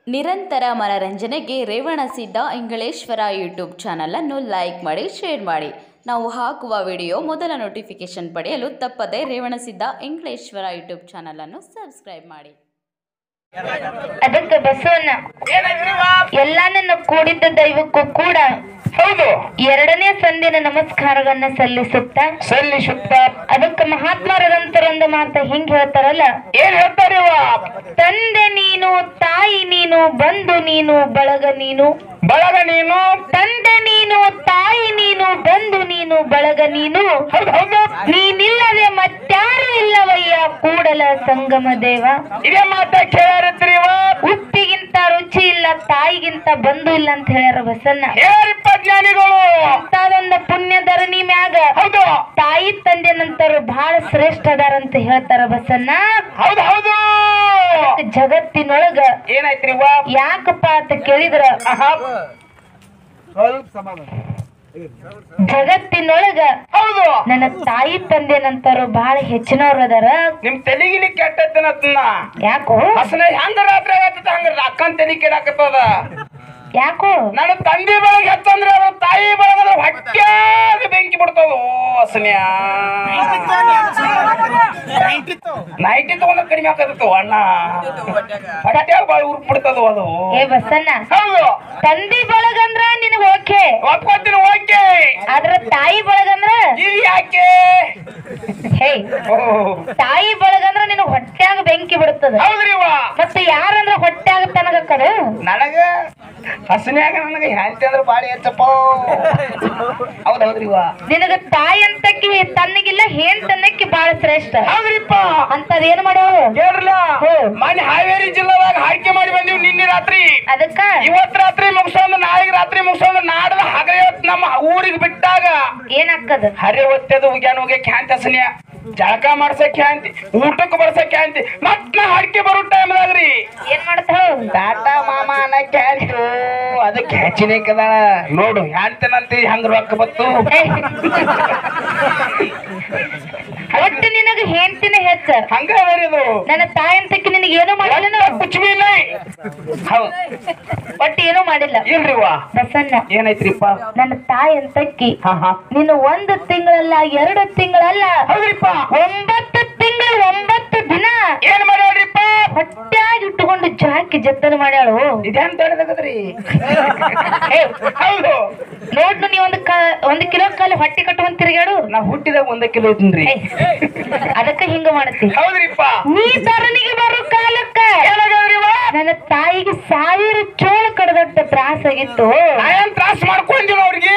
ನಿರಂತರ ಮನರಂಜನೆಗೆ ರೇವಣಸಿದ್ದ ಇಂಗಳೇಶ್ವರ ಯೂಟ್ಯೂಬ್ ಚಾನಲನ್ನು ಲೈಕ್ ಮಾಡಿ ಶೇರ್ ಮಾಡಿ ನಾವು ಹಾಕುವ ವಿಡಿಯೋ ಮೊದಲ ನೋಟಿಫಿಕೇಶನ್ ಪಡೆಯಲು ತಪ್ಪದೇ ರೇವಣಸಿದ್ದ ಇಂಗಳೇಶ್ವರ ಯೂಟ್ಯೂಬ್ ಚಾನಲನ್ನು ಸಬ್ಸ್ಕ್ರೈಬ್ ಮಾಡಿ ಅದಕ್ಕೆ ಬಸವಣ್ಣ ಎಲ್ಲಾನನ್ನು ಕೂಡಿದ್ದ ದೈವಕ್ಕೂ ಕೂಡ ಹೌದು ಎರಡನೇ ಸಂದಿನ ನಮಸ್ಕಾರಗಳನ್ನ ಸಲ್ಲಿಸುತ್ತ ಸಲ್ಲಿಸುತ್ತ ಅದಕ್ಕೆ ಮಹಾತ್ಮರದಂತರೊಂದು ಮಾತ ಹಿಂಗ್ ಹೇಳ್ತಾರಲ್ಲ ಏನ್ ಹೇಳ್ತಾರೆ ಇವ? ತಂದೆ ನೀನು ತಾಯಿ ನೀನು ಬಂಧು ನೀನು ಬಳಗ ನೀನು ಬಳಗ ನೀನು ತಂದೆ ನೀನು ತಾಯಿ ನೀನು ಬಂಧು ನೀನು ಬಳಗ ನೀನು ಹೌದು ಹೌದು ನೀನಿಲ್ಲದೆ ಮತ್ಯಾರು ಇಲ್ಲವಯ್ಯ ಕೂಡಲ ಸಂಗಮ ದೇವ ಇದೇ ಮಾತ ಕೇಳಿರ್ತೀರಿ ಇವ ಉಪ್ಪಿಗಿಂತ ರುಚಿ ಇಲ್ಲ ತಾಯಿಗಿಂತ ಬಂಧು ಇಲ್ಲ ಅಂತ ಹೇಳ್ಯಾರ ಬಸನ್ನ ಹೇಳಿಪ್ಪ ಜ್ಞಾನಿಗಳು ಅಂತಾದೊಂದ ಪುಣ್ಯ ಧರಣಿ ಮ್ಯಾಗ ಹೌದು ತಾಯಿ ತಂದೆ ನಂತರ ಬಹಳ ಶ್ರೇಷ್ಠ ಅದಾರ ಅಂತ ಹೇಳ್ತಾರ ಬಸನ್ನ ಹೌದು ಹೌದು ಜಗತ್ತಿನೊಳಗ ಏನಾಯ್ತ್ರಿ ಇವ ಯಾಕಪ್ಪ ಅಂತ ಕೇಳಿದ್ರ ಆಹಾ. ಜಗತ್ತಿನೊಳಗ ಹೌದು ನನ್ನ ತಾಯಿ ತಂದೆ ನಂತರ ಬಹಳ ಹೆಚ್ಚಿನವ್ರು ಅದಾರ ನಿಮ್ ತೆಲಿಗಿಲಿ ಕೆಟ್ಟತ್ತನ ಯಾಕೋ ಹಸನ ಹೆಂಗ ರಾತ್ರಿ ಆಗತ್ತ ಹಂಗ ಅಕ್ಕನ್ ತೆಲಿ ಕೆಡಾಕತ್ತದ ಯಾಕೋ ನನ್ನ ತಂದೆ ಬೆಳಗ್ಗೆ ಹತ್ತಂದ್ರೆ ಅವ್ರ ತಾಯಿ ಬೆಳಗದ್ರ ಹೊಟ್ಯಾಗ ಬೆಂಕಿ ಬಿಡ್ತದ ಹಸನ್ಯಾ ನೈಟಿ ತಗೊಂಡ್ರೆ ಕಡಿಮೆ ಆಕತ್ತ ಅಣ್ಣ ಹೊಟ್ಯಾಗ ಬಾಳ ಉರುಪ್ ಬಿಡ್ತದ ಅದು ಏ ಬಸನ್ನ ಹೌದು ತಂದೆ ಬಳಗಂದ್ರ ನಿನಗ ಓಕೆ ಒಪ್ಕೊತೀನಿ ಓಕೆ ಆದ್ರ ತಾಯಿ ಬಳಗಂದ್ರ ಇದು ಯಾಕೆ ಹೇ ಓ, ತಾಯಿ ಬಳಗಂದ್ರ ನಿನಗ್ ಹೊಟ್ಯಾಗ ಬೆಂಕಿ ಬಿಡ್ತದ ಹೌದ್ರಿ ಇವ ಮತ್ತೆ ಯಾರಂದ್ರ ಹೊಟ್ಯಾಗ ತನಗಕ್ಕದ ನನಗ ಹಸನ್ಯಾಗ ನನಗ ಹ್ಯಾಂತಿ ಅಂದ್ರೆ ಬಾಳ ಹೆಚ್ಚಪ್ಪ ಹೌದ್ ಹೌದ್ರಿ ಇವ ನಿನಗ ತಾಯಿ ಅಂತಕ್ಕಿ ತನ್ನಗಿಲ್ಲ ಹೇನ್ ತನ್ನಕ್ಕಿ ಬಾಳ ಶ್ರೇಷ್ಠ ಹೌದ್ರಿಪ್ಪ ಅಂತದ್ ಏನ್ ಮಾಡ್ಯಾವ ಕೇಳ್ರಲ್ಲ ಹ್ಮ್. ಮೊನ್ನೆ ಹಾವೇರಿ ಜಿಲ್ಲಾದಾಗ ಆಯ್ಕೆ ಮಾಡಿ ಬಂದೀವಿ ನಿನ್ನೆ ರಾತ್ರಿ ಅದಕ್ಕ ಇವತ್ ರಾತ್ರಿ ಮುಗಿಸೋದು ನಾಳೆಗೆ ರಾತ್ರಿ ಮುಗಿಸೋದು ನಾಡ್ದ ಹಗಲಿವತ್ ನಮ್ಮ ಊರಿಗೆ ಬಿಟ್ಟಾಗ ಏನಾಕ್ಕದ ಹರಿ ಒತ್ತದು ಉಗ್ಯಾನ ಹೋಗಿ ಕ್ಯಾಂತಿ ಹಸನ್ಯ ಜಳಕ ಮಾಡ್ಸಕ್ ಕ್ಯಾಂತಿ ಊಟಕ್ಕೆ ಬರ್ಸಕ್ ಕ್ಯಾಂತಿ ಮತ್ ನಾ ಹಡ್ಕೆ ಬರೋ ಟೈಮ್ದಾಗ್ರಿ ಏನ್ ಮಾಡ್ತಾವ ಟಾಟಾ ಮಾಮ ಅನ್ನ ಕ್ಯಾಂತು ಅದು ಕ್ಯಾಚಿನೇ ಕದಾಳ ನೋಡು ಹ್ಯಾಂತನಂತಿ ಹಂಗ ರೊಕ್ಕ ಬತ್ತು ಒಟ್ಟು ನಿನಗ ಹೆಂಡ್ತಿನ ಹೆಚ್ಚ ಹಂಗ ಅದರಿ ಅದು ನನ್ನ ತಾಯಿ ಅಂತಕ್ಕಿ ನಿನಗೆ ಏನೂ ಮಾಡಿಲ್ಲ ಕುಚ್ ಬಿ ನೈ ಹೌದ್ ಒಟ್ಟು ಏನೂ ಮಾಡಿಲ್ಲ ಇಲ್ರಿ ವಾ ಬಸನ್ನ ಏನೈತ್ರಿಪ್ಪ ನನ್ನ ತಾಯಿ ಅಂತಕ್ಕಿ ಹಾ ಹಾ ನೀನು ಒಂದು ತಿಂಗಳಲ್ಲ ಎರಡು ತಿಂಗಳಲ್ಲ ಹೌದ್ರಿಪ್ಪ ಒಂಬತ್ತು ತಿಂಗಳು ಒಂಬತ್ತು ದಿನ ಏನ್ ಮಾಡ್ಯಾಳ್ರಿಪ್ಪ ಹೊಟ್ಟ್ಯಾಗ ಇಟ್ಟುಕೊಂಡು ಜಾಕಿ ಜತನ ಮಾಡ್ಯಾಳು ಇದೇನ್ ತಡೆದಾಗದ್ರಿ ಏ, ಹೌದು ನೋಡ್ನು ನೀ ಒಂದು ಕ ಒಂದು ಕಿಲೋ ಕಾಲು ಹೊಟ್ಟೆ ಕಟ್ಕೊಂಡ್ ತಿರುಗಾಡು ನಾ ಹುಟ್ಟಿದಾಗ ಒಂದ ಕಿಲೋ ಇದ್ದೀನ್ರಿ ಏ, ಅದಕ್ಕ ಹಿಂಗ ಮಾಡತಿ ಹೌದ್ರಿಪ್ಪ ನೀ ಧರಣಿಗೆ ಬರೋ ಕಾಲಕ್ಕ ಏನಾಗದ್ರಿ ವಾ ನನ್ನ ತಾಯಿಗೆ ಸಾವಿರ ಚೋಳು ಕಡದಟ್ಟ ತ್ರಾಸ ಆಗಿತ್ತು ನಾ ಏನ್ ತ್ರಾಸ ಮಾಡ್ಕೊಂಡಿಲ್ಲ ಅವ್ರಿಗೆ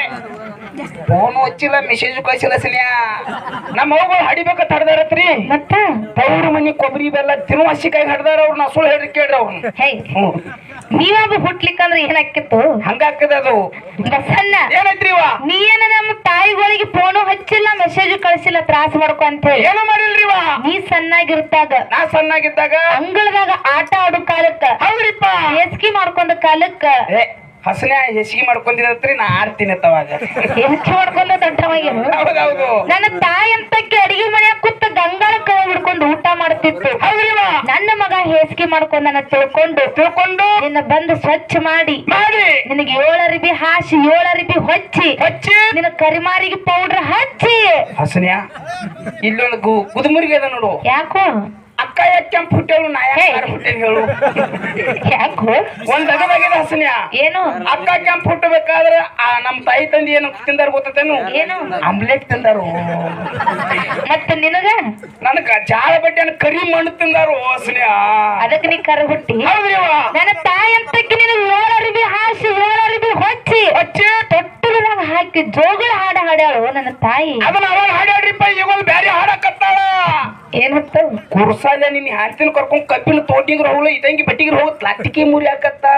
ಫೋನ್ ಹಚ್ಚಿಲ್ಲ ಮೆಸೇಜ್ ಕಳ್ಸಿಲ್ಲ ಸಲ್ಯಾ ನಮ್ಮ ಅವ್ಗಳು ಹಡಿಬೇಕಂತ ಹಡ್ದಾರತ್ರಿ ಮತ್ತ ತವ್ರ ಮನಿ ಕೊಬ್ಬರಿ ಬೆಲ್ಲ ತಿರುವ ಹಸಿಕಾಯಿ ಹಡ್ದಾರ ಅವ್ರು ನಾ ಸುಳ್ಳು ಹೇಳಿ ಕೇಳ್ರಿ ಅವ್ರು ಹೇ ಹ್ಞೂ ನೀವೊಬ್ಬ ಹುಟ್ಲಿಕ್ಕಂದ್ರ ಏನಾಕಿತ್ತು ಹಂಗಾಗ್ತದ ಅದು ಬಸಣ್ಣ ಏನೈತ್ರಿ ವಾ ನೀ ಏನ ನಮ್ಮ ತಾಯಿಗಳಿಗೆ ಫೋನು ಹಚ್ಚಿಲ್ಲ ಮೆಸೇಜ್ ಕಳ್ಸಿಲ್ಲ ತ್ರಾಸ ಮಾಡ್ಕೊ ಅಂತ ಹೇಳಿ ಏನು ಮಾಡಿಲ್ರಿ ವಾ ನೀ ಸಣ್ಣಾಗಿರ್ತಾಗ ನಾ ಸಣ್ಣಾಗಿದ್ದಾಗ ಅಂಗಳದಾಗ ಆಟ ಆಡೋ ಕಾಲಕ್ಕ ಹೌದ್ರಿಪ್ಪ ಹೇಸಿಗೆ ಮಾಡ್ಕೊಂಡ ಕಾಲಕ್ಕ ಏ ಹಸನೆ ಹೆಸಿಗೆ ಮಾಡ್ಕೊಂಡಿರತ್ರಿ ನಾ ಆಡ್ತೀನಿ ಅತ್ತವಾಗ ಹೇಸಿಗೆ ಮಾಡ್ಕೊಂಡ ದೊಡ್ಡವಾಗಿರು ಹೌದೌದು ನನ್ನ ತಾಯಿ ಅಂತಕ್ಕೆ ಅಡಿಗೆ ಮನ್ಯಾಗ ಕೂತ ಗಂಗಾಳ ಕೈ ಹಿಡ್ಕೊಂಡು ಊಟ ಮಾಡ್ತಿತ್ತು ಹೌದ್ರಿ ವಾ ನನ್ನ ಮಗ ಹೇಸಿಗೆ ಮಾಡ್ಕೊಂಡ ನನ್ನ ತಿಳ್ಕೊಂಡು ತಿಳ್ಕೊಂಡು ನಿನ್ನ ಬಂದು ಸ್ವಚ್ಛ ಮಾಡಿ ಮಾಡಿ ನಿನಗೆ ಏಳು ಅರಿಬಿ ಹಾಸಿ ಏಳು ಅರಿಬಿ ಹೊಚ್ಚಿ ಹಚ್ಚಿ ನಿನ್ನ ಕರಿಮಾರಿಗೆ ಪೌಡರ್ ಹಚ್ಚಿ ಹಸನ್ಯಾ ಇಲ್ಲೊಂದು ಗು ಗುದುಮುರಿಗೆ ಅದ ನೋಡು ಯಾಕೋ ಅಕ್ಕ ಯಾಕೆ ಕೆಂಪು ಹುಟ್ಟೇಳು ನಾ ಹೇ. ಯಾಕೆ ಹುಟ್ಟೇನು ಹೇಳು ಯಾಕೋ ಒಂದ್ ಅಗದಾಗಿದೆ ಹಸನ್ಯಾ ಏನು ಅಕ್ಕ ಕೆಂಪು ಹುಟ್ಟಬೇಕಾದ್ರೆ ಆ ನಮ್ ತಾಯಿ ತಂದಿ ಏನು ತಿಂದಾರ ಗೊತ್ತೇನು ಏನು ಆಮ್ಲೆಟ್ ತಿಂದಾರು ಮತ್ತೆ ನಿನಗ ನನಗ ಜಾಳ ಬಟ್ಟೆನ ಕರಿ ಮಣ್ಣು ತಿಂದಾರು ಹಸನ್ಯಾ ಅದಕ್ಕೆ ನೀ ಕರ ಹುಟ್ಟಿ ಹೌದ್ರಿ ವಾ ನನ್ನ ತಾಯಿ ಅಂತಕ್ಕೆ ನಿನಗೆ ಏಳು ಅರಿಬಿ ಹಾಸಿ ಏಳು ಅರಿಬಿ ಹೊಚ್ಚಿ ಹಚ್ಚಿ ತೊಟ್ಟಲದಾಗ ಹಾಕಿ ಜೋಗಳ ಹಾಡ ಹಾಡ್ಯಾಳು ನನ್ನ ತಾಯಿ ಅದನ್ನ ಅವಾಗ ಹಾಡ್ಯಾಡ್ರಿಪ್ಪ ಈಗ ಒಂದು ಬ್ಯಾರೆ ಹಾಡಕತ್ತಾಳ ಏನತ್ತು ಕುರ್ಸಾಲೆ ನಿನ್ನ ಹ್ಯಾಂತಿನ ಕರ್ಕೊಂಡ್ ಕಬ್ಬಿನ ತೋಟಿಗ್ರ ಹೋಗ್ಲ ಇದಂಗಿ ಬಟ್ಟಿಗ್ರ ಹೋಗ್ ಲಾಟಿಕಿ ಮುರಿ ಹಾಕತ್ತಾಳ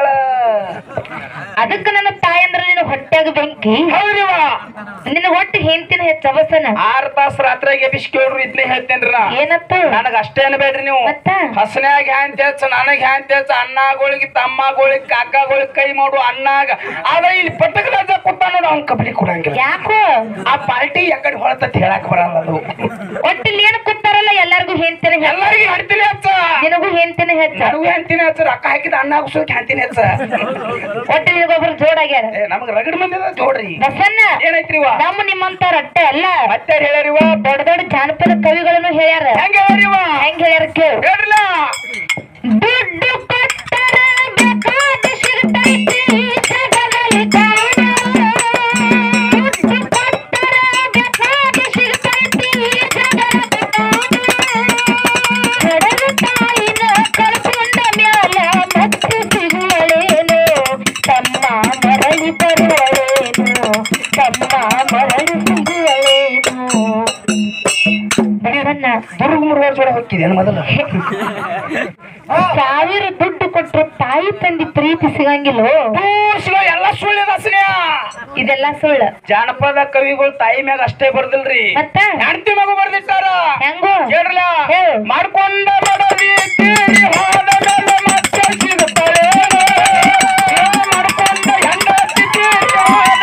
ಅದಕ್ಕೆ ನನ್ನ ತಾಯಿ ಅಂದ್ರೆ ನಿನ್ನ ಹೊಟ್ಟ್ಯಾಗ ಬೆಂಕಿ ಹೌದ್ರಿ ವಾ ನಿನ್ನ ಹೊಟ್ಟೆ ಹೆಂತಿನ ಹೆಚ್ಚವಸನ ಆರ್ ತಾಸ ರಾತ್ರಿಯಾಗ ಎಬ್ಬಿಸಿ ಕೇಳ್ರಿ ಇದನ್ನೇ ಹೇಳ್ತೇನ್ರಿ ನಾ ಏನತ್ತು ನನಗ ಅಷ್ಟೇ ಅನ್ಬೇಡ್ರಿ ನೀವು ಮತ್ತ ಹಸನ್ಯಾಗ ಹ್ಯಾಂತ ಹೆಚ್ಚ ನನಗ್ ಹ್ಯಾಂತ ಹೆಚ್ಚ ಅಣ್ಣಗಳಿಗೆ ತಮ್ಮಗಳಿಗೆ ಕಾಕಾಗಳಿಗೆ ಕೈ ಮಾಡು ಅಣ್ಣಾಗ ಆದ್ರೆ ಇಲ್ಲಿ ಪಟ್ಟಕ ರಾಜ ಕೂತ ನೋಡು ಅವ್ನ್ ಕಬಡ್ಡಿ ಕೊಡಂಗಿಲ್ಲ ಯಾಕೋ ಆ ಪಾರ್ಟಿ ಯಾಕಡೆ ಹೊಳತತ್ ಹೇಳಕ್ ಬರಲ್ಲ ಅದು ಒಟ್ಟಿಲ್ಲಿ ಏನು ಕೂತಾರಲ್ಲ ಎಲ್ಲಾರ್ಗು ಹೆಂಡ್ತಿನ ಹೆಚ್ಚ ಎಲ್ಲರಿಗೂ ಹಡ್ತೀನಿ ಹಚ್ಚ ನಿನಗೂ ಹೆಂಡ್ತಿನ ಹೆಚ್ಚ ನನಗೂ ಹೆಂಡ್ತೀನಿ ಹಚ್ಚ ರೊಕ್ಕ ಹಾಕಿದ ಅನ್ನ ಹಾಕ್ಸೋದಕ್ಕೆ ಹೆಂಡ್ತೀನಿ ಹಚ್ಚ ಒಟ್ಟು ನಿನಗೊಬ್ರು ಜೋಡಾಗ್ಯಾರ ಏ ನಮಗ್ ರಗಡ್ ಮಂದಿ ಅದ ನೋಡ್ರಿ ಬಸನ್ನ ಏನೈತ್ರಿವ ನಮ್ಮ ನಿಮ್ಮಂತವ್ರ ಅಟ್ಟೆ ಅಲ್ಲ ಮತ್ತೆ ಹೇಳ್ಯಾರಿವ ದೊಡ್ಡ ದೊಡ್ಡ ಜಾನಪದ ಕವಿಗಳನ್ನು ಹೇಳ್ಯಾರ ಹೆಂಗ ಹೇಳ್ಯಾರಿವ ಹೆಂಗ್ ಹೇಳ್ಯಾರ ಕೇಳು ಹೇಳ್ರಲ್ಲ ದುಡ್ಡು ಕೊಟ್ಟರೆ ಬೇಕಾದ ಸಿಗ್ತೈತಿ ಜಗದಲ್ಲಿ ಕಾಣ. ದುಡ್ಡು ಕೊಟ್ಟರೆ ಬೇಕಾದ ಸಿಗ್ತೈತಿ ಜಗದಲ್ಲಿ ಕಾಣ. ಹಡೆದ ತಾಯಿನ ಕಳ್ಕೊಂಡ ಮ್ಯಾಲ ಮತ್ತೆ ಸಿಗುವಳೇನು ತಮ್ಮ ಮರಳಿ ಬರುವಳೇನು ತಮ್ಮ ಮರಳಿ ಸಿಗುವಳೇನು ಬಸನ್ನ ದುರ್ಗ ಮುರುಗಾರ್ ಜೋಡ ಹೋಗಿದ್ದೇನೆ ಮೊದಲು ಸಾವಿರ ದುಡ್ಡು ಕೊಟ್ರು ತಾಯಿ ತಂದಿ ಪ್ರೀತಿ ಸಿಗಂಗಿಲ್ಲೋ ತೂಸ್ಲು ಎಲ್ಲ ಸುಳ್ಳಿದ ಅಸನ್ಯ ಇದೆಲ್ಲ ಸುಳ್ಳು ಜಾನಪದ ಕವಿಗಳು ತಾಯಿ ಮ್ಯಾಗ ಅಷ್ಟೇ ಬರ್ದಿಲ್ರಿ ಮತ್ತ ಹೆಂಡತಿ ಮಗು ಬರ್ದಿಟ್ಟಾರ ಹೆಂಗೋ ಹೇಳ್ರಲ್ಲ ಹೇಳು. ಮಾಡ್ಕೊಂಡ ಬಡವಿ ತೀರಿ ಹೋದ ಮೇಲೆ ಮತ್ತೆ ಸಿಗುತ್ತಾಳೆ ಮಾಡ್ಕೊಂಡ ಹೆಂಡತಿ ತೀರಿ ಹೋದ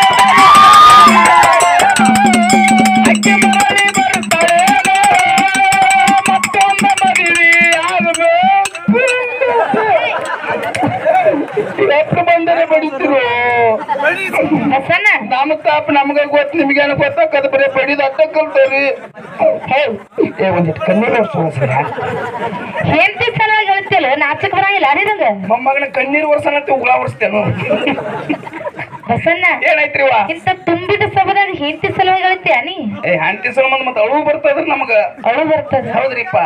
ಮೇಲೆ ಅಕ್ಕಿ ಮರಳಿ ಬರ್ತಾಳೆ ಮತ್ತೊಂದು ಮದುವೆ ಆಗಬೇಕು ಎತ್ತು ಬಂದರೆ ಬಡಿತಿರು ಬಸನ್ನ ನಮ್ಮ ತಾಪ ನಮ್ಗ ಗೊತ್ತು ನಿಮ್ಗೇನ ಗೊತ್ತಾಕದ ಬರೀ ಬಡಿದ ಅಟ್ಟ ಕಲ್ತವ್ರಿ ಏ ಒಂದಿಟ್ಟು ಕಣ್ಣೀರು ವರ್ಷ ಸರ ಹೆಂಡತಿ ಸಲುವಾಗಿ ಹೇಳ್ತಿಲ್ಲ ನಾಚಕ್ ಬರಂಗಿಲ್ಲ ಅರಿದಂಗ ಮೊಮ್ಮಗನ ಕಣ್ಣೀರು ವರ್ಷನಂತೆ ಉಗುಳ ವರ್ಷತೇನು ಬಸನ್ನ ಏನೈತ್ರಿವ ಇಂತ ತುಂಬಿದ ಸಭದಾಗ ಹೆಂಡತಿ ಸಲುವಾಗಿ ಹೇಳ್ತೀಯ ನೀ ಏ ಹಂತಿ ಸಂಬಂಧ ಮತ್ತೆ ಅಳು ಬರ್ತದ್ರಿ ನಮಗ ಅಳು ಬರ್ತದ ಹೌದ್ರಿಪ್ಪ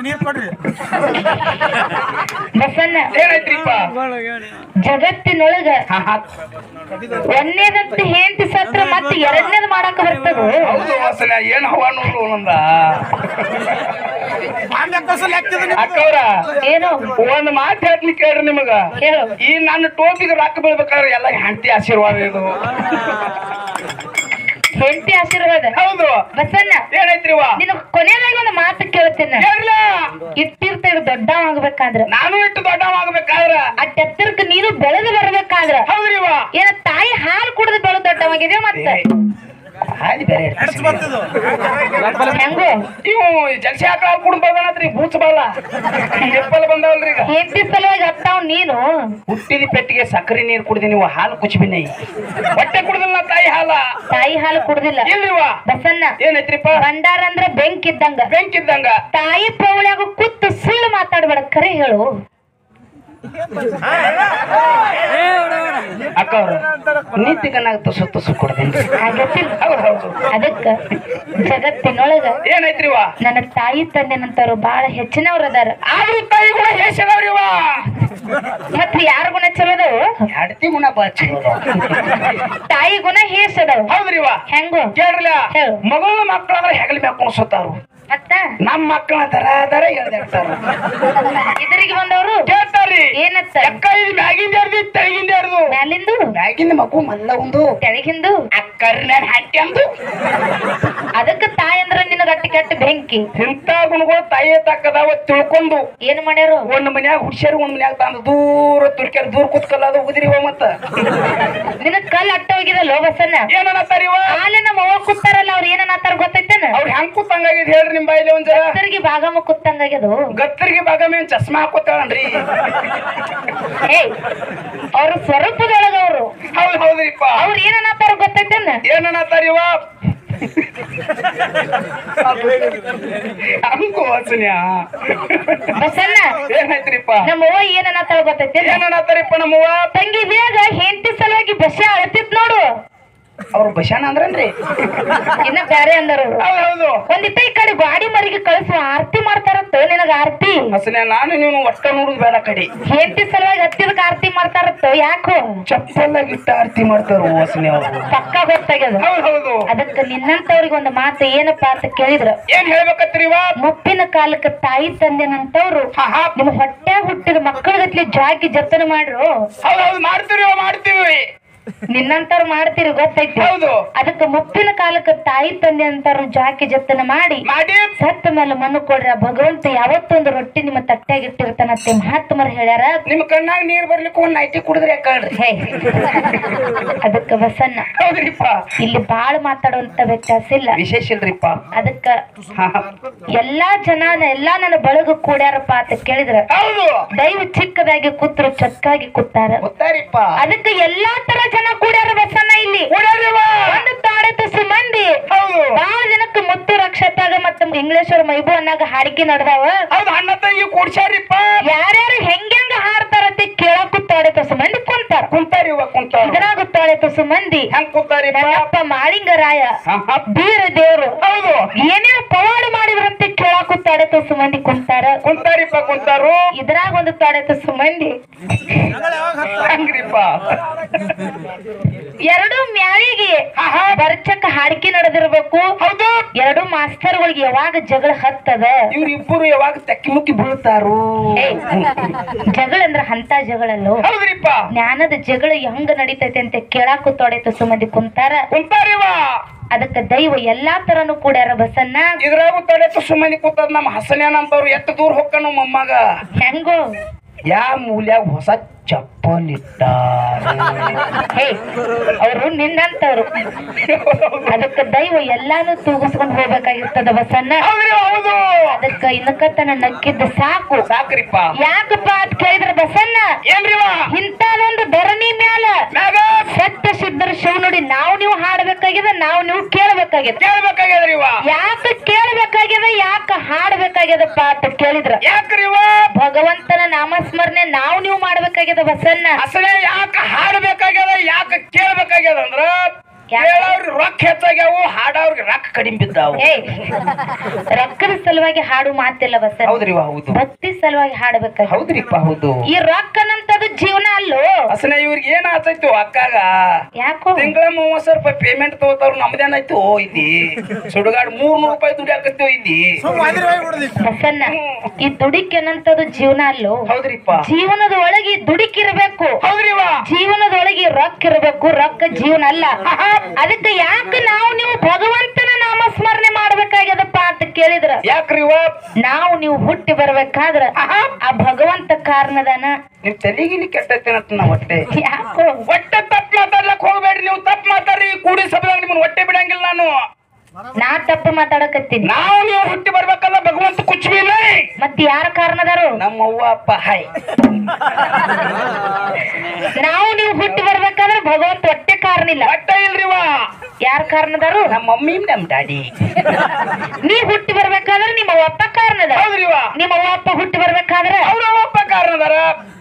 ಬಸನ್ನ ಏನೈತ್ರಿಪ್ಪ ಜಗತ್ತಿನೊಳಗ ಹಾ, ಹಾ. ಒಂದನೇದಂತ ಹೆಂಡತಿ ಸತ್ರ ಮತ್ತೆ ಎರಡನೇದ್ ಮಾಡಾಕ ಬರ್ತದ ಹೌದು ವಾಸನ ಏನ್ ಹವಾ ನೋಡು ನಂದ ಅಕ್ಕವ್ರ ಏನು ಒಂದ್ ಮಾತು ಹೇಳ್ಲಿಕ್ಕೆ ಕೇಳ್ರಿ ನಿಮಗ ಹೇಳು ಈ ನನ್ನ ಟೋಪಿಗೆ ರೊಕ್ಕ ಬೀಳ್ಬೇಕಾದ್ರೆ ಎಲ್ಲ ಹೆಂಡತಿ ಆಶೀರ್ವಾದ ಇದು ಹೆಂಡತಿ ಆಶೀರ್ವಾದ ಹೌದು ಬಸನ್ನ ಏನೈತ್ರಿವ ನಿನ್ ಕೊನೆಯದಾಗಿ ಒಂದು ಮಾತು ಕೇಳ್ತೇನೆ ಹೇಳ್ಲ ಇಟ್ಟಿರ್ತ ದೊಡ್ಡವಾಗ್ಬೇಕಾದ್ರ ನಾನು ಇಟ್ಟು ದೊಡ್ಡವಾಗ್ಬೇಕಾದ್ರ ಆ ತೆತ್ತರ್ಕ ನೀನು ಬೆಳೆದು ಬರ್ಬೇಕಾದ್ರ ಹೌದ್ರಿವ ಏನ ತಾಯಿ ಹಾಲು ಕುಡಿದು ಬೆಳೆದು ದೊಡ್ಡವಾಗಿದೆ ಮತ್ತೆ ಹಾದಿ ಬೇರೆ ಹೆಂಗೋ ಇವು ಜಲ್ಸಿ ಹಾಕಳ ಕುಡ್ದು ಬಂದನತ್ರಿ ಬೂಚ್ ಬಾಲ ಎಪ್ಪಲ್ ಬಂದವಲ್ರಿ ಈಗ ಹೆಂಡತಿ ಸಲುವಾಗಿ ಹತ್ತಾವ್ ನೀನು ಹುಟ್ಟಿದ ಪೆಟ್ಟಿಗೆ ಸಕ್ಕರೆ ನೀರು ಕುಡ್ದಿ ನೀವು ಹಾಲು ಕುಚ್ಬಿನಿ ಹೊಟ್ಟೆ ಕುಡ್ದಿಲ್ಲ ತಾಯಿ ಹಾಲ ತಾಯಿ ಹಾಲು ಕುಡ್ದಿಲ್ಲ ಇಲ್ರಿವ ಬಸನ್ನ ಏನೈತ್ರಿಪ್ಪ ಭಂಡಾರ ಅಂದ್ರ ಬೆಂಕಿ ಇದ್ದಂಗ ಬೆಂಕಿದ್ದಂಗ ತಾಯಿ ಪೌಳ್ಯಾಗ ಕೂತು ಸುಳ್ಳು ಮಾತಾಡ್ಬೇಡ ಖರೆ ಹೇಳು ಅಕ್ಕ ಅವ್ರ ನೀತಿ ಕಣ್ಣಾಗ ತುಸು ತುಸು ಕೊಡ್ದೇನ್ರಿ ಆಗತ್ತಿಲ್ಲ ಹೌದು ಹೌದು ಅದಕ್ಕ ಜಗತ್ತಿನೊಳಗ ಏನೈತ್ರಿವ ನನ್ನ ತಾಯಿ ತಂದೆನಂತವ್ರು ಬಾಳ ಹೆಚ್ಚಿನವ್ರ ಅದಾರ ಆದ್ರೂ ತಾಯಿ ಕೂಡ ಹೇಸದವ್ರಿವ ಮತ್ ಯಾರ ಗುಣ ಚಲೋ ಅದಾವು ಹೆಡ್ತಿ ಗುಣ ಬಾ ಚಲೋ ತಾಯಿ ಗುಣ ಹೇಸ್ ಅದಾವು ಹೌದ್ರಿವ ಹೆಂಗೋ ಕೇಳ್ರಲ್ಲ ಹೇಳು. ಮಗಳ ಮಕ್ಕಳಾದ್ರೆ ಹೆಗಲ ಮ್ಯಾಗ ಕುಣಿಸುತ್ತಾರು ಮತ್ತ ನಮ್ಮ ಮಕ್ಕಳ ದರ ದರ ಎಳ್ದಾಡ್ತಾರ ಇದ್ರಿಗೆ ಬಂದವರು ಕೇಳ್ತಾರ್ರಿ ಏನತ್ತ ಅಕ್ಕ ಇದು ಮ್ಯಾಗಿಂದ ಎರ್ದಿ ತೆಳಗಿಂದ ಎರ್ದು ಮ್ಯಾಲಿಂದು ಮ್ಯಾಗಿಂದ ಮಗು ಮಲ್ಲ ಒಂದು ತೆಳಗಿಂದು ಅಕ್ಕರ್ ನಾನು ಹಟ್ಟಿ ಅಂದು ಅದಕ್ಕ ತಾಯಿ ಅಂದ್ರ ನಿನಗ ಅಟ್ಟಿ ಕೆಟ್ಟ ಬೆಂಕಿ ಇಂಥ ಗುಣಗಳು ತಾಯಿ ತಕ್ಕದಾವ ತಿಳ್ಕೊಂಡು ಏನ್ ಮಾಡ್ಯಾರು ಒಂದ್ ಮನ್ಯಾಗ ಹುಡ್ಸ್ಯಾರ ಒಂದ್ ಮನ್ಯಾಗ ತಂದು ದೂರ ತುರ್ಕ್ಯಾರ ದೂರ ಕೂತ್ಕಲ್ಲ ಅದು ಉದ್ರಿವ ಮತ್ತ ನಿನಗ ಕಲ್ ಅಟ್ಟ ಹೋಗಿದಲ್ಲ ಬಸನ್ನ ಏನನ್ನತ್ತಾರಿವ ಆಲೆ ನಮ್ಮ ಅವ್ವ ಕೂತಾರಲ್ಲ ಅವ್ರ ಏನನ್ನತ್ತಾರ ಗೊತ್ತೈತೇನ ಅವ್ರ ಹೆಂಗ್ ಕೂತಂಗಾಗಿದ್ ಹೇಳ್ರಿ ನಿಮ್ ಬಾಯಿಲಿ ಒಂದ್ ಜರ ಗತ್ತರಿಗೆ ಭಾಗಮ್ಮ ಕೂತಂಗಾಗ್ಯದು ಗತ್ತರಿಗೆ ಬಾಗ ಮೇನ್ ಚಸ್ಮಾ ಹಾಕೋತಾಳನ್ರಿ ಏಯ್ ಅವ್ರ ಸ್ವರೂಪದೊಳಗ ಅವ್ರು ಹೌದ್ ಹೌದ್ರಿಪ್ಪ ಅವ್ರ ಏನನ್ನತ್ತಾರ ಗೊತ್ತೈತೇನ ಏನನ್ನತ್ತಾರಿವ ಹಂಗು ವಾಸನ್ಯ ಬಸನ್ನ ಏನಾಯ್ತ್ರಿಪ್ಪ ನಮ್ಮ ಅವ್ವ ಏನನ್ನತ್ತಾಳ ಗೊತ್ತೈತೇನ ಏನನ್ನತ್ತಾರಿಪ್ಪ ನಮ್ಮವ್ವ ತಂಗಿ ಬೇಗ ಹೆಂಡತಿ ಸಲುವಾಗಿ ಬಸ್ಸ ಅಳತಿತ್ ನೋಡು ಅವ್ರು ಬಶಾನ ಅಂದ್ರನ್ರಿ ಇನ್ನ ಬ್ಯಾರೆ ಅಂದಾರ ಅವ್ರು ಹೌದ್ ಹೌದು ಒಂದಿಟ್ಟ ಈ ಕಡೆ ಗಾಡಿ ಮರಿಗೆ ಕಳಿಸುವ ಆರತಿ ಮಾಡ್ತಾರತ್ತ ನಿನಗ ಆರತಿ ಹಸನೆ ನಾನು ನೀವು ಒಟ್ಟ ನೋಡುದು ಬೇಡ ಕಡೆ ಹೆಂಡತಿ ಸಲುವಾಗಿ ಹತ್ತಿದಕ್ಕೆ ಆರತಿ ಮಾಡ್ತಾರತ್ತ ಯಾಕೋ ಚಪ್ಪಲಾಗಿಟ್ಟ ಆರತಿ ಮಾಡ್ತಾರ ವಾಸನೆ ಅವರು ಪಕ್ಕ ಗೊತ್ತಾಗ್ಯದ ಹೌದ್ ಹೌದು ಅದಕ್ಕ ನಿನ್ನಂತವ್ರಿಗೆ ಒಂದು ಮಾತು ಏನಪ್ಪಾ ಅಂತ ಕೇಳಿದ್ರ ಏನ್ ಹೇಳ್ಬೇಕತ್ರಿವ ಮುಪ್ಪಿನ ಕಾಲಕ್ಕೆ ತಾಯಿ ತಂದೆನಂತವ್ರು ಹಾ ಹಾ ನಿಮ್ ಹೊಟ್ಟೆ ಹುಟ್ಟಿದ ಮಕ್ಕಳಗತ್ಲಿ ಜಾಗಿ ಜತನ ಮಾಡ್ರು ಹೌದ್ ಹೌದು ಮಾಡ್ತೀವಿ ಮಾಡ್ತೀವಿ ನಿನ್ನಂತಾರು ಮಾಡ್ತೀರಿ ಗೊತ್ತೈತಿ ಹೌದು ಅದಕ್ಕ ಮುಪ್ಪಿನ ಕಾಲಕ್ಕ ತಾಯಿ ತಂದೆ ಅಂತಾರು ಜಾಕಿ ಜತ್ತನ ಮಾಡಿ ಮಾಡಿ ಸತ್ತ ಮೇಲೆ ಮಣ್ಣು ಕೊಡ್ರ ಭಗವಂತ ಯಾವತ್ತೊಂದು ರೊಟ್ಟಿ ನಿಮ್ಮ ತಟ್ಟಾಗ ಇಟ್ಟಿರ್ತಾನಂತೆ ಮಹಾತ್ಮರು ಹೇಳ್ಯಾರ ನಿಮ್ ಕಣ್ಣಾಗ ನೀರ್ ಬರ್ಲಿಕ್ಕೆ ಒಂದ್ ನೈಟಿ ಕುಡಿದ್ರೆ ಯಾಕಳ್ರಿ ಹೇ ಅದಕ್ಕ ಬಸನ್ನ ಹೌದ್ರಿಪ್ಪ ಇಲ್ಲಿ ಬಾಳ ಮಾತಾಡುವಂತ ವ್ಯತ್ಯಾಸ ಇಲ್ಲ ವಿಶೇಷ ಇಲ್ರಿಪ್ಪ ಅದಕ್ಕ ಹಾ, ಹಾ. ಎಲ್ಲಾ ಜನ ಎಲ್ಲಾ ನನ್ನ ಬಳಗ ಕೂಡ್ಯಾರಪ್ಪ ಅಂತ ಕೇಳಿದ್ರ ಹೌದು ದೈವ ಚಿಕ್ಕದಾಗಿ ಕೂತ್ರು ಚಕ್ಕಾಗಿ ಕೂತಾರ ಗೊತ್ತಾರಿಪ್ಪ ಅದಕ್ಕೆ ಎಲ್ಲಾ ತರ ಜನ ಕೂಡ್ಯಾರ ಬಸನ್ನ ಇಲ್ಲಿ ಕುಡಿಯಲ್ರಿವ? ಒಂದು ತಾಡೆ ತುಸು ಮಂದಿ ಹೌದು ಬಾಳ ದಿನಕ್ಕ ಮುತ್ತು ರಕ್ಷತಾಗ ಮತ್ತ ಇಂಗ್ಲೇಶ್ವರ ಮೈಬು ಅನ್ನಾಗ ಹಾಡಿಕೆ ನಡ್ದಾವ ಹೌದು ಅಣ್ಣ ತಂಗಿ ಕೂಡ್ಸ್ಯಾರಿಪ್ಪ ಯಾರ್ಯಾರು ಹೆಂಗೆಂಗ ಹಾಡ್ತಾರಂತೆ ಕೇಳಕ್ಕೂ ತಾಡೆ ತುಸು ಮಂದಿ ಕುಂತಾರ ಕುಂತಾರಿವ ಕುಂತಾರ ಇದ್ರಾಗ ತಾಡೆ ತುಸು ಮಂದಿ ಹೆಂಗ್ ಕೂತಾರಿಪ್ಪ ನನ್ನಪ್ಪ ಮಾಳಿಂಗರಾಯ ಹಾ, ಹಾ. ಬೀರ ದೇವ್ರು ಹೌದು ಏನೇನು ಪವಾಡ ಮಾಡಿದ್ರಂತೆ ಕೇಳಕ್ಕೂ ತಾಡೆ ತುಸು ಮಂದಿ ಕುಂತಾರ ಕುಂತಾರಿಪ್ಪ ಕುಂತಾರು ಇದ್ರಾಗ ಒಂದು ತಾಡೆ ತುಸು ಮಂದಿ ಹಂಗ್ರಿಪ್ಪ ಎರಡು ಮ್ಯಾಳಿಗೆ ಹಾ, ಹಾ. ಬರ್ಚಕ್ಕ ಹಾಡಿಕೆ ನಡೆದಿರ್ಬೇಕು ಹೌದು ಎರಡು ಮಾಸ್ತರ್ಗಳಿಗೆ ಯಾವಾಗ ಜಗಳ ಹತ್ತದ ಇವ್ರಿಬ್ಬರು ಯಾವಾಗ ತೆಕ್ಕಿ ಮುಕ್ಕಿ ಬೀಳ್ತಾರು ಏ, ಜಗಳ ಅಂದ್ರ ಅಂತ ಜಗಳಲ್ಲೋ ಹೌದ್ರಿಪ್ಪ ಜ್ಞಾನದ ಜಗಳ ಹೆಂಗ ನಡೀತೈತೆ ಅಂತ ಕೇಳಾಕು ತೊಡೆತು ಸುಮಂದಿ ಕುಂತಾರ ಕುಂತಾರಿವ ಅದಕ್ಕ ದೈವ ಎಲ್ಲಾ ತರನು ಕೂಡ್ಯಾರ ಬಸನ್ನ ಇದ್ರಾಗು ತಲೆ ಸುಮ್ಮನೆ ಕೂತದ ನಮ್ಮ ಹಸನ್ಯಾನ ಅಂತವ್ರು ಎಷ್ಟು ದೂರ ಹೊಕ್ಕನು ಮೊಮ್ಮಗ ಹೆಂಗೋ ಯಾ ಮೂಲ್ಯಾಗ ಹೊಸ ಚಪ್ಪಲ್ ಇಟ್ಟಾರೆ ಹೇ ಅವರು ನಿನ್ನಂತವ್ರು ಅದಕ್ಕ ದೈವ ಎಲ್ಲಾನು ತೂಗಿಸ್ಕೊಂಡ್ ಹೋಗ್ಬೇಕಾಗಿರ್ತದ ಬಸನ್ನ ಹೌದ್ರಿ ಹೌದು ಅದಕ್ಕ ಇನ್ನಕತ್ತನ ನಕ್ಕಿದ್ದ ಸಾಕು ಸಾಕ್ರಿಪ್ಪ ಯಾಕಪ್ಪ ಅಂತ ಕೇಳಿದ್ರ ಬಸನ್ನ ಏನ್ರಿವ ಇಂಥದೊಂದು ಧರಣಿ ಮ್ಯಾಲ ಮ್ಯಾಗ ಸತ್ಯ ಸಿದ್ಧರ ಶಿವ ನೋಡಿ ನಾವು ನೀವು ಹಾಡ್ಬೇಕಾಗಿದೆ ನಾವು ನೀವು ಕೇಳಬೇಕಾಗಿದೆ ಕೇಳ್ಬೇಕಾಗ್ಯದ್ರಿವ ಯಾಕ ಕೇಳಬೇಕಾಗ್ಯದ ಯಾಕ ಹಾಡ್ಬೇಕಾಗ್ಯದಪ್ಪ ಅಂತ ಕೇಳಿದ್ರ ಯಾಕ್ರಿವ ಭಗವಂತನ ನಾಮಸ್ಮರಣೆ ನಾವು ನೀವು ಮಾಡ್ಬೇಕಾಗ್ಯದ ಬಸನ್ನ ಅಸಲೇ ಯಾಕ ಹಾಡ್ಬೇಕಾಗ್ಯದ ಯಾಕ ಕೇಳ್ಬೇಕಾಗ್ಯದ ಅಂದ್ರ ಯಾಕ? ಕೇಳವ್ರಿಗೆ ರೊಕ್ಕ ಹೆಚ್ಚಾಗ್ಯಾವು ಹಾಡವ್ರಿಗೆ ರೊಕ್ಕ ಕಡಿಮೆ ಬಿದ್ದಾವು ಏಯ್ ರೊಕ್ಕದ ಸಲುವಾಗಿ ಹಾಡು ಮಾತಿಲ್ಲ ಬಸನ್ನ ಹೌದ್ರಿವ ಹೌದು ಭಕ್ತಿ ಸಲುವಾಗಿ ಹಾಡ್ಬೇಕಾಗ್ಯದ ಹೌದ್ರಿಪ್ಪ ಹೌದು ಈ ರೊಕ್ಕನಂತದು ಜೀವನ ಅಲ್ಲೋ ಅಸಲೇ ಇವ್ರಿಗೆ ಏನ್ ಆತೈತು ಅಕ್ಕಾಗ ಯಾಕೋ ತಿಂಗಳ ಮೂವತ್ ಸಾವಿರ ರೂಪಾಯಿ ಪೇಮೆಂಟ್ ತಗೋತಾರ ನಮ್ದೇನಾಯ್ತು ಇಲ್ಲಿ ಸುಡುಗಾಡ್ ಮೂರ್ ನೂರ್ ರೂಪಾಯಿ ದುಡಿಯಾಕತ್ತೀವಿ ಇಲ್ಲಿ ಬಸನ್ನ ಈ ದುಡಿಕೆನಂತದು ಜೀವನ ಅಲ್ಲೋ ಹೌದ್ರಿಪ್ಪ ಜೀವನದ ಒಳಗೆ ಈ ದುಡುಕಿರ್ಬೇಕು ಹೌದ್ರಿವ ಜೀವನದೊಳಗೆ ರೊಕ್ಕ ಇರಬೇಕು ರೊಕ್ಕ ಜೀವನ ಅಲ್ಲ ಅದಕ್ಕೆ ಯಾಕೆ ನಾವು ನೀವು ಭಗವಂತನ ನಾಮಸ್ಮರಣೆ ಮಾಡ್ಬೇಕಾಗ್ಯದಪ್ಪ ಅಂತ ಕೇಳಿದ್ರ ಯಾಕ್ರಿವ ನಾವು ನೀವು ಹುಟ್ಟಿ ಬರ್ಬೇಕಾದ್ರ ಆ ಭಗವಂತ ಕಾರಣದನ ನಿಮ್ ತಲೆಗಿಲಿ ಕೆಟ್ಟೈತೇನತ್ತ ನಾ ಹೊಟ್ಟೆ ಯಾಕೋ ಹೊಟ್ಟೆ ತಪ್ಪು ಮಾತಾಡ್ಲಕ್ ಹೋಗ್ಬೇಡ್ರಿ ನೀವು ತಪ್ಪು ಮಾತಾಡ್ರಿ ಈ ಕೂಡಿ ಸಭೆದಾಗ ನಿಮ್ಮನ್ನ ಹೊಟ್ಟೆ ಬಿಡಂಗಿಲ್ಲ ನಾನು ನಾ ತಪ್ಪು ಮಾತಾಡಕತ್ತೀನಿ ನಾವು ನೀವು ಹುಟ್ಟಿ ಬರ್ಬೇಕಲ್ಲ ಭಗವಂತ ಕುಚ್ಬಿಲ್ಲ ಮತ್ ಯಾರ ಕಾರಣದಾರು ನಮ್ಮ ಅವ್ವ ಅಪ್ಪ ಹಾಯ್ ನಾವು ನೀವು ಹುಟ್ಟಿ ಬರ್ಬೇಕಾದ್ರೆ ಭಗವಂತ ಹೊಟ್ಟೆ ಕಾರಣ ಇಲ್ಲ ಹೊಟ್ಟೆ ಇಲ್ರಿವ ಯಾರ ಕಾರಣದಾರು ನಮ್ಮ ಮಮ್ಮಿ ನಮ್ ಡ್ಯಾಡಿ ನೀ ಹುಟ್ಟಿ ಬರ್ಬೇಕಾದ್ರೆ ನಿಮ್ಮ ಅಪ್ಪ ಕಾರಣದ ಹೌದ್ರಿವ ನಿಮ್ಮ ಅವ್ವ ಅಪ್ಪ ಹುಟ್ಟಿ ಬರ್ಬೇಕಾದ್ರೆ ಅವ್ರ ಅವ್ವ ಅಪ್ಪ ಕಾರಣದಾರ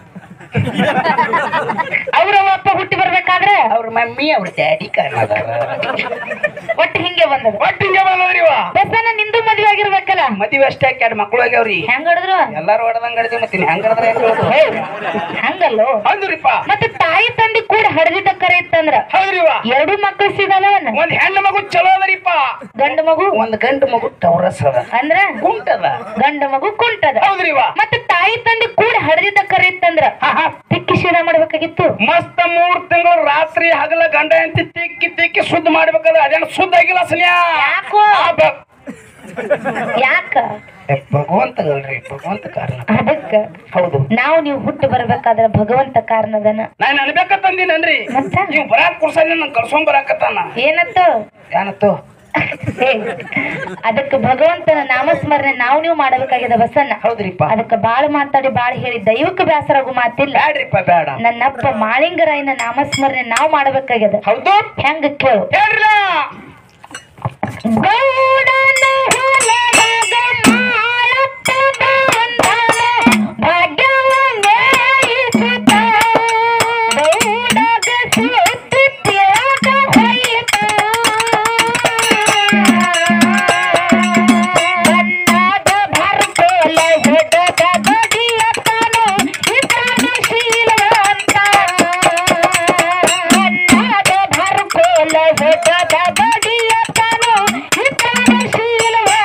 ಅವ್ರ ಅವ್ವ ಅಪ್ಪ ಹುಟ್ಟಿ ಬರ್ಬೇಕಾದ್ರೆ ಅವ್ರ ಮಮ್ಮಿ ಅವ್ರ ಡ್ಯಾಡಿ ಕಾರಣದಾರ ಒಟ್ಟು ಹಿಂಗೆ ಬಂದದ ಒಟ್ಟು ಹಿಂಗೆ ಬಂದದ್ರಿವ ಬಸನ ನಿಂದು ಮದ್ವೆ ಆಗಿರ್ಬೇಕಲ್ಲ ಮದುವೆ ಅಷ್ಟೇ ಎರಡು ಮಕ್ಳು ಆಗ್ಯಾವ್ರಿ ಹೆಂಗ್ ಹೊಡೆದ್ರು ಎಲ್ಲಾರು ಹೊಡೆದಂಗ ಹಿಡ್ದಿ ಮತ್ತೆ ಹೆಂಗ್ ಹಿಡ್ದ್ರ ಹೆಂಗ್ ಹಿಡ್ದು? ಹೇ, ಹಂಗಲ್ಲೋ ಹೌದ್ರಿಪ್ಪ ಮತ್ತೆ ತಾಯಿ ತಂದೆ ಕೂಡ ಹಡದಿದ್ದ ಕರೆ ಇತ್ತಂದ್ರ ಹೌದ್ರಿವ ಎರಡು ಮಕ್ಕಳು ಸಿಗಲ್ಲವನ ಒಂದ್ ಹೆಣ್ಣು ಮಗು ಚಲೋ ಅದರಿಪ್ಪ ಗಂಡು ಮಗು ಒಂದ್ ಗಂಡು ಮಗು ಟೌರಸ್ ಅದ ಅಂದ್ರ ಕುಂಟದ ಗಂಡು ಮಗು ಕುಂಟದ ಹೌದ್ರಿವ ಮತ್ತೆ ತಾಯಿ ತಂದೆ ಕೂಡ ಹಡದಿದ್ದ ಕರೆ ಇತ್ತಂದ್ರ ಹಾ, ಹಾ. ತಿಕ್ಕಿ ಶೀಲ ಮಾಡ್ಬೇಕಾಗಿತ್ತು ಮಸ್ತ್ ಮೂರ್ ತಿಂಗಳು ರಾತ್ರಿ ಹಗಲ ಗಂಡ ಅಂತ ತಿಕ್ಕಿ ತಿಕ್ಕಿ ಶುದ್ಧ ಮಾಡ್ಬೇಕಾದ್ರೆ ಅದೇನು ಶುದ್ಧ ಆಗಿಲ್ಲ ಸನ್ಯಾ ಯಾಕೋ? ಆ ಬ- ಯಾಕ ಏ, ಭಗವಂತ ಅಲ್ರಿ ಭಗವಂತ ಕಾರಣ ಅದಕ್ಕ ಹೌದು ನಾವು ನೀವು ಹುಟ್ಟು ಬರ್ಬೇಕಾದ್ರ ಭಗವಂತ ಕಾರಣದನ ನಾನು ಅನ್ಬೇಕಂದಿನನ್ರಿ ಮತ್ತ? ನೀವು ಬರಾಕ್ ಕುರ್ಸಲ್ಲಿ ನನ್ ಕರ್ಸೊಂಡ್ ಬರಾಕತ್ತಾನ ಏನತ್ತ ಏನತ್ತು ಹೇ, ಅದಕ್ಕ ಭಗವಂತನ ನಾಮಸ್ಮರಣೆ ನಾವು ನೀವು ಮಾಡಬೇಕಾಗ್ಯದ ಬಸನ್ನ ಹೌದ್ರಿಪ್ಪ ಅದಕ್ಕ ಬಾಳ ಮಾತಾಡಿ ಬಾಳ ಹೇಳಿ ದೈವಕ್ಕೆ ಬೇಸರಾಗು ಮಾತಿಲ್ಲ ಬ್ಯಾಡ್ರಿಪ್ಪ ಬೇಡ ನನ್ನಪ್ಪ ಮಾಳಿಂಗರಾಯನ ನಾಮಸ್ಮರಣೆ ನಾವು ಮಾಡಬೇಕಾಗ್ಯದ ಹೌದು ಹೆಂಗ ಕೇಳು ಹೇಳ್ರಿಲ್ಲ ಗೌಡನ ಹೊಲದಾಗ ಮಾಳಪ್ಪ ಬಂದನ, ಭಾಗ್ಯವ ಮೇಯಿಸುತ್ತ. ಗೌಡಗ ಸುತ್ತಿ ತ್ಯಾಗ ಹೊಯ್ತ. ಬಣ್ಣದ ಭರ್ಕೋಲ ಹಿಡದ ಬಡಿಯತನು, ಇತನು ಶೀಲವಂತ. ಬಣ್ಣದ ಭರ್ಕೋಲ ಹಿಡದ ಬಡಿಯತನು, ಇತನು ಶೀಲವಂತ.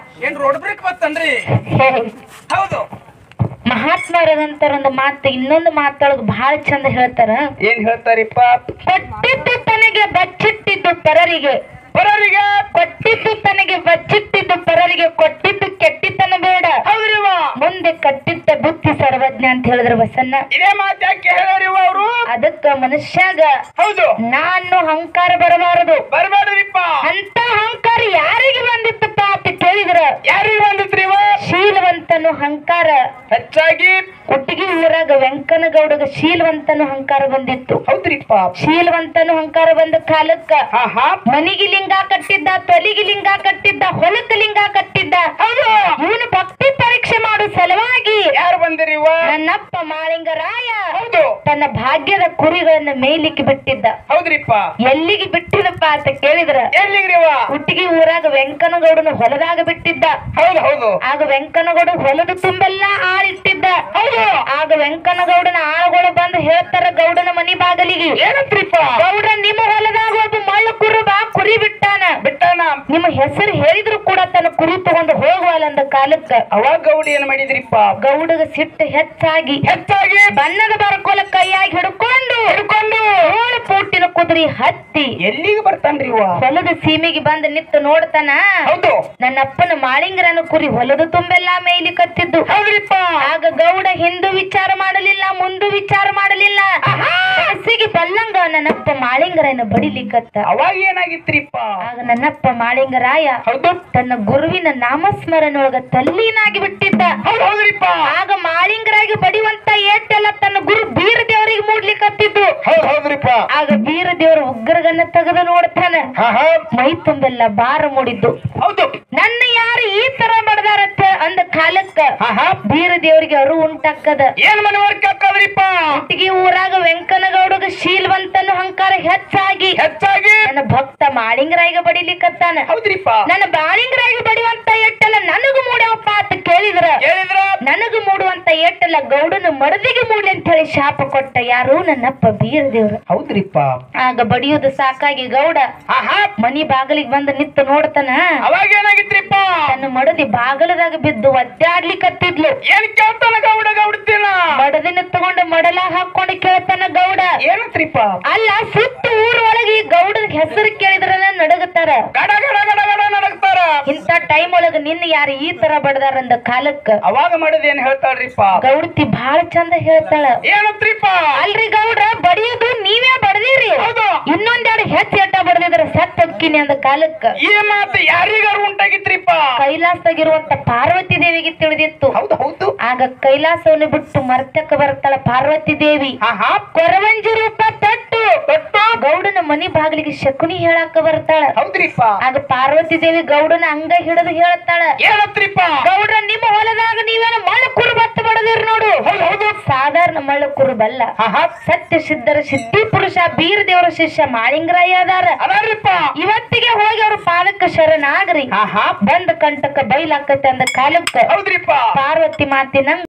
ಏನ್ ರೋಡ್ ಬ್ರೇಕ್ ಬತ್ತನ್ರಿ ಹೌದು ಮಹಾತ್ಮರದಂತಾರ ಒಂದು ಮಾತು ಇನ್ನೊಂದು ಮಾತೊಳಗ ಬಹಳ ಚಂದ ಹೇಳ್ತಾರ ಏನ್ ಹೇಳ್ತಾರಿಪ್ಪ ಕೊಟ್ಟಿದ್ದು ತನಗೆ ಬಚ್ಚಿಟ್ಟಿದ್ದು ಪರರಿಗೆ ಬರೋರಿಗೆ ಕೊಟ್ಟಿದ್ದು ತನಗೆ ಬಚ್ಚಿಟ್ಟಿದ್ದು ಪರರಿಗೆ ಕೊಟ್ಟಿದ್ದು ಕೆಟ್ಟಿತನ ಬೇಡ ಹೌದ್ರಿವ ಮುಂದೆ ಕಟ್ಟಿಟ್ಟ ಬುದ್ಧಿ ಸರ್ವಜ್ಞ ಅಂತ ಹೇಳಿದ್ರ ಬಸನ್ನ ಇದೇ ಮಾತು ಯಾಕೆ ಹೇಳಿರಿವ ಅವರು ಅದಕ್ಕ ಮನುಷ್ಯಾಗ ಹೌದು ನಾನು ಅಹಂಕಾರ ಬರಬಾರದು ಬರ್ಬೇಡ್ರಿಪ್ಪ ಅಂತ ಅಹಂಕಾರ ಯಾರಿಗೆ ಬಂದಿತ್ತಪ್ಪ ಅಂತ ಕೇಳಿದ್ರ ಯಾರಿಗ್ ಬಂದಿತ್ರಿವ ಶೀಲವಂತನು ಅಹಂಕಾರ ಹೆಚ್ಚಾಗಿ ಒಟ್ಟಿಗೆ ಊರಾಗ ವೆಂಕನಗೌಡಗ ಶೀಲವಂತನು ಅಹಂಕಾರ ಬಂದಿತ್ತು ಹೌದ್ರಿಪ್ಪ ಶೀಲವಂತನು ಅಹಂಕಾರ ಬಂದ ಕಾಲಕ್ಕ ಹಾ ಹಾ ಮನಿಗೆ ಲಿಂಗ ಕಟ್ಟಿದ್ದ ತೊಲಿಗೆ ಲಿಂಗ ಕಟ್ಟಿದ್ದ ಹೊಲಕ್ಕೆ ಲಿಂಗ ಕಟ್ಟಿದ್ದ ಹೌದು ಇವನು ಭಕ್ತಿ ಪರೀಕ್ಷೆ ಮಾಡೋ ಸಲುವಾಗಿ ಯಾರು ಬಂದಿರಿವ ನನ್ನಪ್ಪ ಮಾಳಿಂಗರಾಯ ಹೌದು ತನ್ನ ಭಾಗ್ಯದ ಕುರಿಗಳನ್ನ ಮೇಯ್ಲಿಕ್ಕೆ ಬಿಟ್ಟಿದ್ದ ಹೌದ್ರಿಪ್ಪ ಎಲ್ಲಿಗೆ ಬಿಟ್ಟಿದಪ್ಪ ಅಂತ ಕೇಳಿದ್ರ ಎಲ್ಲಿಗ್ರಿವ ಹುಟ್ಟಿಗೆ ಊರಾಗ ವೆಂಕನಗೌಡನ ಹೊಲದಾಗ ಬಿಟ್ಟಿದ್ದ ಹೌದು ಹೌದು ಆಗ ವೆಂಕನಗೌಡ ಹೊಲದ ತುಂಬೆಲ್ಲ ಆಳಿಟ್ಟಿದ್ದ ಹೌದು ಆಗ ವೆಂಕನಗೌಡನ ಆಳುಗಳು ಬಂದು ಹೇಳ್ತಾರ ಗೌಡನ ಮನಿ ಬಾಗಲಿಗೆ ಏನಂತ್ರಿಪ್ಪ ಗೌಡ ನಿಮ್ಮ ಹೊಲದಾಗ ಒಬ್ಬ ಮಳ್ಳ ಕುರುಬ ಕುರಿ ಬಿಟ್ಟಾನ ಬಿಟ್ಟಾನ ನಿಮ್ಮ ಹೆಸರು ಹೇಳಿದ್ರು ಕೂಡ ತನ್ನ ಕುರಿ ತಗೊಂಡು ಹೋಗುವಲ್ಲ ಅಂದ ಕಾಲಕ್ಕ ಅವಾಗ ಗೌಡಿ ಏನ್ ಮಾಡಿದ್ರಿಪ್ಪ ಗೌಡಗ ಸಿಟ್ಟು ಹೆಚ್ಚಾಗಿ ಹೆಚ್ಚಾಗಿ ಬಣ್ಣದ ಬರಕೋಲ ಕೈಯಾಗಿ ಹಿಡ್ಕೊಂಡು ಹಿಡ್ಕೊಂಡು ಏಳು ಪೂಟಿನ ಕುದುರೆ ಹತ್ತಿ ಎಲ್ಲಿಗೆ ಬರ್ತಾನ್ರಿವ ಹೊಲದ ಸೀಮೆಗೆ ಬಂದು ನಿಂತು ನೋಡ್ತಾನ ಹೌದು ನನ್ನಪ್ಪನ ಮಾಳಿಂಗರನ ಕುರಿ ಹೊಲದ ತುಂಬೆಲ್ಲ ಮೇಯ್ಲಿ ಕತ್ತಿದ್ದು ಹೌದ್ರಿಪ್ಪ ಆಗ ಗೌಡ ಹಿಂದೂ ವಿಚಾರ ಮಾಡಲಿಲ್ಲ ಮುಂದು ವಿಚಾರ ಮಾಡಲಿಲ್ಲ ಹಸಿಗೆ ಬಲ್ಲಂಗ ನನ್ನಪ್ಪ ಮಾಳಿಂಗರನ ಬಡಿಲಿಕ್ಕತ್ತ ಅವಾಗ ಏನಾಗಿತ್ರಿಪ್ಪ ಆಗ ನನ್ನಪ್ಪ ಮಾಳಿಂಗರಾಯ ಹೌದು ತನ್ನ ಗುರುವಿನ ನಾಮಸ್ಮರಣೊಳಗ ತಲ್ಲೀನಾಗಿ ಬಿಟ್ಟಿದ್ದ ಹೌದು ಹೌದ್ರಿಪ್ಪ ಆಗ ಮಾಳಿಂಗರಾಗಿ ಬಡಿಯುವಂತ ಏಟೆಲ್ಲ ತನ್ನ ಗುರು ಬೀರ ದೇವರಿಗೆ ಮೂಡ್ಲಿಕ್ಕತ್ತಿದ್ದು ಹೌದು ಹೌದ್ರಿಪ್ಪ ಆಗ ಬೀರ ದೇವರ ಉಗ್ರಗನ್ನ ತೆಗೆದು ನೋಡ್ತಾನ ಹಾ ಹಾ ಮೈ ತುಂಬೆಲ್ಲ ಬಾರ ಮೂಡಿದ್ದು ಹೌದು ನನ್ನ ಯಾರು ಈ ತರ ಬಡದಾರತ್ತ ಅಂದ ಕಾಲಕ್ಕ ಹಾ ಹಾ ಬೀರ ದೇವರಿಗೆ ಅರು ಉಂಟಾಕ್ಕದ ಏನ್ ಮನವರಿಕೆ ಹಾಕದ್ರಿಪ್ಪ ಒಟ್ಟಿಗೆ ಊರಾಗ ವೆಂಕನಗೌಡಗ ಶೀಲ್ವಂತನು ಅಹಂಕಾರ ಹೆಚ್ಚಾಗಿ ಹೆಚ್ಚಾಗಿ ನನ್ನ ಭಕ್ತ ಮಾಳಿಂಗರಾಯಿಗ ಬಡಿಲಿಕ್ಕತ್ತಾನ ಹೌದ್ರಿಪ್ಪ ನನ್ನ ಬಾಳಿಂಗರಾಯಿಗ ಬಡಿಯುವಂತ ಎಟ್ಟೆಲ್ಲ ನನಗೂ ಮೂಡ್ಯಾವಪ್ಪ ಅಂತ ಕೇಳಿದ್ರ ಹೇಳಿದ್ರ ನನಗೂ ಮೂಡುವಂತ ಎಟ್ಟೆಲ್ಲ ಗೌಡನ ಮಡದಿಗೆ ಮೂಡ್ಲಿ ಅಂತ ಹೇಳಿ ಶಾಪ ಕೊಟ್ಟ ಯಾರು ನನ್ನಪ್ಪ ಬೀರ ದೇವ್ರು ಹೌದ್ರಿಪ್ಪ ಆಗ ಬಡಿಯೋದು ಸಾಕಾಗಿ ಗೌಡ ಹಾ ಹಾ ಮನಿ ಬಾಗಿಲಿಗೆ ಬಂದು ನಿಂತು ನೋಡ್ತಾನ ಅವಾಗ ಏನಾಗಿತ್ರಿಪ್ಪ ತನ್ನ ಮಡದಿ ಬಾಗಲದಾಗ ಬಿದ್ದು ಒದ್ದಾಡ್ಲಿಕತ್ತಿದ್ಲು ಏನ್ ಕೇಳ್ತಾನ ಗೌಡ ಗೌಡ್ತಿನ ಮಡದಿನ ತಗೊಂಡು ಮಡಲ ಹಾಕೊಂಡು ಕೇಳ್ತಾನ ಗೌಡ ಏನಂತ್ರಿಪ್ಪ ಅಲ್ಲ ಸುತ್ತ ಊರ್ ಒಳಗೆ ಈ ಗೌಡನ ಹೆಸರು ಕೇಳಿದ್ರ ನಡಗತಾರ ಗಡ ಗಡ ಗಡ ಗಡ ನಡಗ್ತಾರ ಇಂತ ಟೈಮ್ ಒಳಗ ನಿನ್ನ ಯಾರು ಈ ತರ ಬಡದಾರ ಅಂದ ಕಾಲಕ್ಕ ಅವಾಗ ಮಾಡಿದ ಏನ್ ಹೇಳ್ತಾಳ್ರಿಪ್ಪ ಗೌಡತಿ ಬಹಳ ಚಂದ ಹೇಳ್ತಾಳ ಏನಂತ್ರಿಪ್ಪ ಅಲ್ರಿ ಗೌಡ್ರ ಬಡಿಯೋದು ನೀವೇ ಬಡದಿರಿ ಹೌದು ಇನ್ನೊಂದೆರಡು ಹೆಚ್ಚು ಎಟ್ಟ ಬಡದಿದ್ರ ಸತ್ ಹೊಕ್ಕಿನಿ ಅಂದ ಕಾಲಕ್ಕ ಈ ಮಾತು ಯಾರಿಗಾರು ಉಂಟಾಗಿತ್ರಿಪ್ಪ ಕೈಲಾಸದಾಗಿರುವಂತ ಪಾರ್ವತಿ ದೇವಿಗೆ ತಿಳಿದಿತ್ತು ಹೌದು ಹೌದು ಆಗ ಕೈಲಾಸವನ್ನು ಬಿಟ್ಟು ಮರ್ತಕ್ಕ ಬರ್ತಾಳ ಪಾರ್ವತಿ ದೇವಿ ಹಾ ಹಾ ಕೊರವಂಜಿ ರೂಪ ತಟ್ಟು ತೊಟ್ಟು ಗೌಡನ ಮನಿ ಬಾಗಿಲಿಗೆ ಶಕುನಿ ಹೇಳಾಕ ಬರ್ತಾಳ ಹೌದ್ರಿಪ್ಪ ಆಗ ಪಾರ್ವತಿ ದೇವಿ ಗೌಡನ ಅಂಗ ಹಿಡಿದು ಹೇಳ್ತಾಳ ಏನಂತ್ರಿಪ್ಪ ಗೌಡ್ರ ನಿಮ್ಮ ಹೊಲದಾಗ ನೀವೇನ ಮಳ್ಳ ಕುರುಬತ್ತ ಬಡದಿರ್ ನೋಡು ಹೌದು ಹೌದು ಸಾಧಾರಣ ಮಳ್ಳ ಕುರುಬಲ್ಲ ಹಾ ಹಾ ಸತ್ಯ ಸಿದ್ಧರ ಸಿದ್ಧಿ ಪುರುಷ ಬೀರ ದೇವರ ಶಿಷ್ಯ ಮಾಳಿಂಗರಾಯ ಅದಾರ ಅದಾರ್ರಿಪ್ಪ ಇವತ್ತಿಗೆ ಹೋಗಿ ಅವ್ರ ಪಾದಕ್ಕ ಶರಣಾಗ್ರಿ ಹಾ ಹಾ ಬಂದ ಕಂಟಕ ಬೈಲಾಕತ್ತೆ ಅಂದ ಕಾಲಕ್ಕ ಹೌದ್ರಿಪ್ಪ ಪಾರ್ವತಿ ಮಾತಿನಂಗ